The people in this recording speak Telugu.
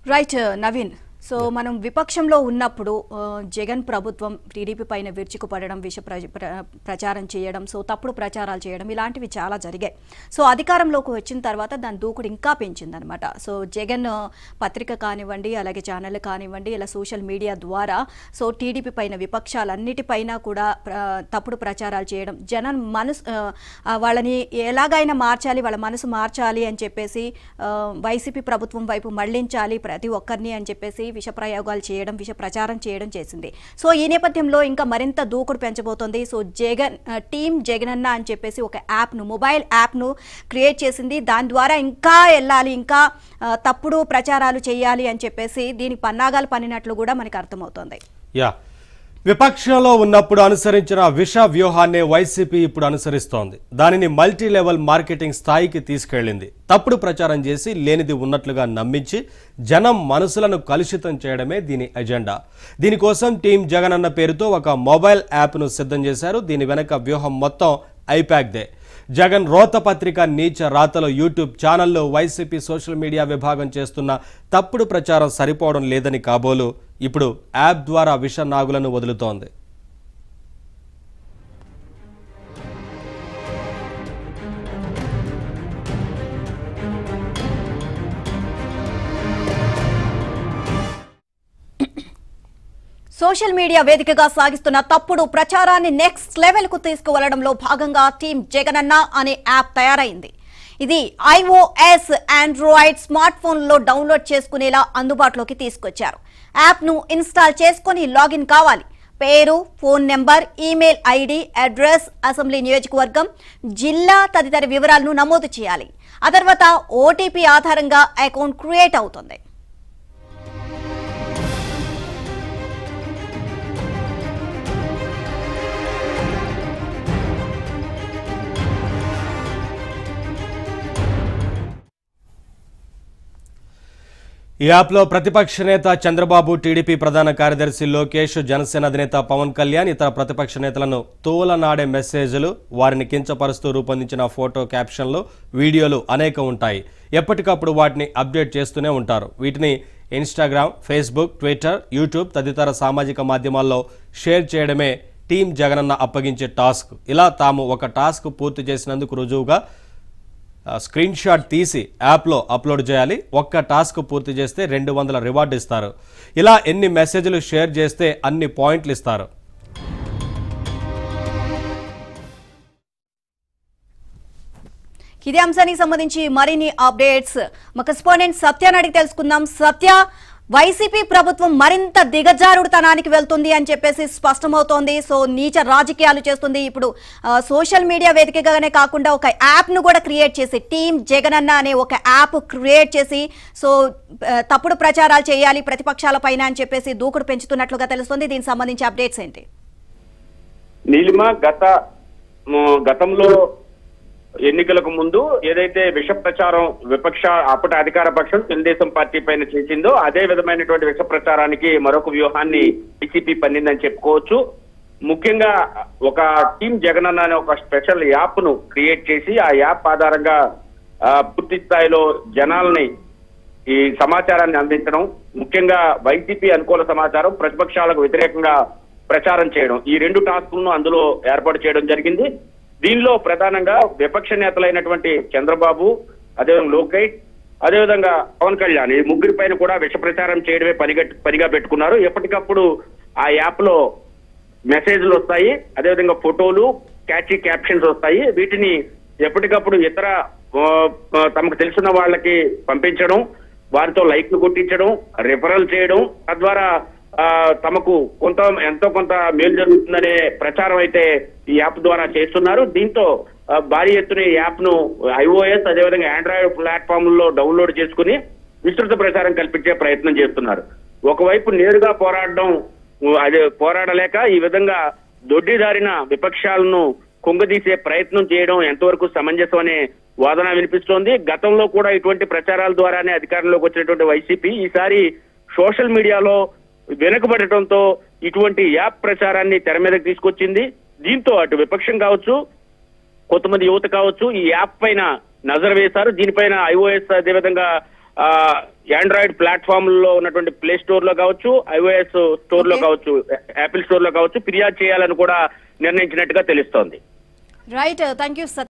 రైట్ నవీన్ సో మనం విపక్షంలో ఉన్నప్పుడు ఆ, జగన్ ప్రభుత్వం టీడీపీ పైన విరుచుకుపడడం విష ప్ర- ప్ర- ప్రచారం చేయడం సో తప్పుడు ప్రచారాలు చేయడం ఇలాంటివి చాలా జరిగాయి సో అధికారంలోకి వచ్చిన తర్వాత దాని దూకుడు ఇంకా పెంచిందనమాట సో జగన్ ఆ, పత్రిక కానివ్వండి అలాగే ఛానల్ కానివ్వండి ఇలా సోషల్ మీడియా ద్వారా సో టీడీపీ పైన విపక్షాలన్నిటిపైన కూడా ప్ర- తప్పుడు ప్రచారాలు చేయడం జనం మనసు ఆ, ఆ, వాళ్ళని ఎలాగైనా మార్చాలి వాళ్ళ మనసు మార్చాలి అని చెప్పేసి ఆ, వైసీపీ ప్రభుత్వం వైపు మళ్లించాలి ప్రతి ఒక్కరిని అని చెప్పేసి విష ప్రయోగాలు చేయడం విష ప్రచారం చేయడం చేసింది సో ఈ నేపథ్యంలో ఇంకా మరింత దూకుడు పెంచబోతోంది సో జగన్ ఆ, టీమ్ జగనన్న అని చెప్పేసి ఒక యాప్ను మొబైల్ యాప్ను క్రియేట్ చేసింది దాని ద్వారా ఇంకా వెళ్ళాలి ఇంకా ఆ, తప్పుడు ప్రచారాలు చేయాలి అని చెప్పేసి దీనికి పన్నాగాలు పన్నినట్లు కూడా మనకి అర్థమవుతోంది యా విపక్షంలో ఉన్నప్పుడు అనుసరించిన విష వ్యూహాన్నే వైసీపీ ఇప్పుడు అనుసరిస్తోంది దానిని మల్టీ లెవెల్ మార్కెటింగ్ స్థాయికి తీసుకెళ్లింది తప్పుడు ప్రచారం చేసి లేనిది ఉన్నట్లుగా నమ్మించి జనం మనసులను కలుషితం చేయడమే దీని ఎజెండా దీనికోసం టీం జగన్ అన్న పేరుతో ఒక మొబైల్ యాప్ను సిద్ధం చేశారు దీని వెనక వ్యూహం మొత్తం ఐపాక్దే జగన్ రోత పత్రిక నీచ రాతలో యూట్యూబ్ ఛానల్లో వైసీపీ సోషల్ మీడియా విభాగం చేస్తున్న తప్పుడు ప్రచారం సరిపోవడం లేదని కాబోలు ఇప్పుడు యాప్ ద్వారా విష నాగులను వదులుతోంది సోషల్ మీడియా వేదికగా సాగిస్తున్న తప్పుడు ప్రచారాన్ని నెక్స్ట్ లెవెల్ కు తీసుకువెళ్లడంలో భాగంగా టీం జగనన్న అనే యాప్ తయారైంది ఇది ఐఓఎస్ ఆండ్రాయిడ్ స్మార్ట్ ఫోన్లో డౌన్లోడ్ చేసుకునేలా అందుబాటులోకి తీసుకొచ్చారు యాప్ ను ఇన్స్టాల్ చేసుకుని లాగిన్ కావాలి పేరు phone number email ID address assembly నియోజకవర్గం జిల్లా తదితర వివరాలను నమోదు చేయాలి ఆ తర్వాత ఓటీపీ ఆధారంగా అకౌంట్ క్రియేట్ అవుతుంది ఈ యాప్లో ప్రతిపక్ష నేత చంద్రబాబు టీడీపీ ప్రధాన కార్యదర్శి లోకేష్ జనసేన అధినేత పవన్ కళ్యాణ్ ఇతర ప్రతిపక్ష నేతలను తోలనాడే మెసేజ్లు వారిని కించపరుస్తూ రూపొందించిన ఫోటో క్యాప్షన్లు వీడియోలు అనేక ఉంటాయి ఎప్పటికప్పుడు వాటిని అప్డేట్ చేస్తూనే ఉంటారు వీటిని ఇన్స్టాగ్రామ్ ఫేస్బుక్ ట్విట్టర్ యూట్యూబ్ తదితర సామాజిక మాధ్యమాల్లో షేర్ చేయడమే టీం జగనన్న అప్పగించే టాస్క్ ఇలా తాము ఒక టాస్క్ పూర్తి చేసినందుకు రుజువుగా ఆ, స్క్రీన్ షాట్ తీసి యాప్లో అప్లోడ్ చేయాలి ఒక్క టాస్క్ పూర్తి చేస్తే రెండు వందల రివార్డు ఇస్తారు ఇలా ఎన్ని మెసేజ్లు షేర్ చేస్తే అన్ని పాయింట్లు ఇస్తారు ఇదే అంశానికి సంబంధించి మరిన్ని అప్డేట్స్ మా కరెస్పాండెంట్ సత్యాన్ని అడిగి తెలుసుకుందాం సత్య వైసీపీ ప్రభుత్వం మరింత దిగజారుడుతనానికి వెళ్తుంది అని చెప్పేసి స్పష్టమవుతోంది సో నీచ రాజకీయాలు చేస్తుంది ఇప్పుడు ఆ, సోషల్ మీడియా వేదికగానే కాకుండా ఒక యాప్ ను కూడా క్రియేట్ చేసి టీమ్ జగనన్న అనే ఒక యాప్ క్రియేట్ చేసి సో ఆ, తప్పుడు ప్రచారాలు చేయాలి ప్రతిపక్షాల పైన అని చెప్పేసి దూకుడు పెంచుతున్నట్లుగా తెలుస్తుంది దీనికి సంబంధించి అప్డేట్స్ ఏంటి నీలిమ గత మ్, గతంలో ఎన్నికలకు ముందు ఏదైతే విష ప్రచారం విపక్ష అప్పటి అధికార పక్షం తెలుగుదేశం పార్టీ పైన చేసిందో అదే విధమైనటువంటి విష ప్రచారానికి మరొక వ్యూహాన్ని వైసీపీ పన్నిందని చెప్పుకోవచ్చు ముఖ్యంగా ఒక టీం జగనన్న అనే ఒక స్పెషల్ యాప్ ను క్రియేట్ చేసి ఆ యాప్ ఆధారంగా ఆ, పూర్తి స్థాయిలో జనాల్ని ఈ సమాచారాన్ని అందించడం ముఖ్యంగా వైసీపీ అనుకూల సమాచారం ప్రతిపక్షాలకు వ్యతిరేకంగా ప్రచారం చేయడం ఈ రెండు టాస్కులను అందులో ఏర్పాటు చేయడం జరిగింది దీనిలో ప్రధానంగా విపక్ష నేతలైనటువంటి చంద్రబాబు అదేవిధంగా లోకేష్ అదేవిధంగా పవన్ కళ్యాణ్ ఈ ముగ్గురి పైన కూడా విష ప్రచారం చేయడమే పనిగా పనిగా పెట్టుకున్నారు ఎప్పటికప్పుడు ఆ యాప్ లో మెసేజ్లు వస్తాయి అదేవిధంగా ఫోటోలు క్యాచీ క్యాప్షన్స్ వస్తాయి వీటిని ఎప్పటికప్పుడు ఇతర ఆ, ఆ, తమకు తెలిసిన వాళ్ళకి పంపించడం వారితో లైక్లు కొట్టించడం రిఫరల్ చేయడం తద్వారా ఆ, తమకు కొంత ఎంతో కొంత మేలు జరుగుతుందనే ప్రచారం అయితే ఈ యాప్ ద్వారా చేస్తున్నారు దీంతో ఆ, భారీ ఎత్తున ఈ యాప్ ను ఐఓఎస్ అదేవిధంగా ఆండ్రాయిడ్ ప్లాట్ఫామ్ లో డౌన్లోడ్ చేసుకుని విస్తృత ప్రచారం కల్పించే ప్రయత్నం చేస్తున్నారు ఒకవైపు నేరుగా పోరాడడం అదే పోరాడలేక ఈ విధంగా దొడ్డిదారిన విపక్షాలను కుంగదీసే ప్రయత్నం చేయడం ఎంతవరకు సమంజసం అనే వాదన వినిపిస్తోంది గతంలో కూడా ఇటువంటి ప్రచారాల ద్వారానే అధికారంలోకి వచ్చినటువంటి వైసీపీ ఈసారి సోషల్ మీడియాలో వెనుకబడటంతో ఇటువంటి యాప్ ప్రచారాన్ని తెర మీదకి తీసుకొచ్చింది దీంతో అటు విపక్షం కావచ్చు కొంతమంది యువత కావచ్చు ఈ యాప్ పైన నజర్ వేశారు దీనిపైన ఐఓఎస్ అదేవిధంగా ఆండ్రాయిడ్ ప్లాట్ఫామ్ లో ఉన్నటువంటి ప్లే స్టోర్ లో కావచ్చు ఐఓఎస్ స్టోర్ లో Okay. కావచ్చు యాపిల్ స్టోర్ లో కావచ్చు ఫిర్యాదు చేయాలని కూడా నిర్ణయించినట్టుగా తెలుస్తోంది రైట్ థ్యాంక్ యూ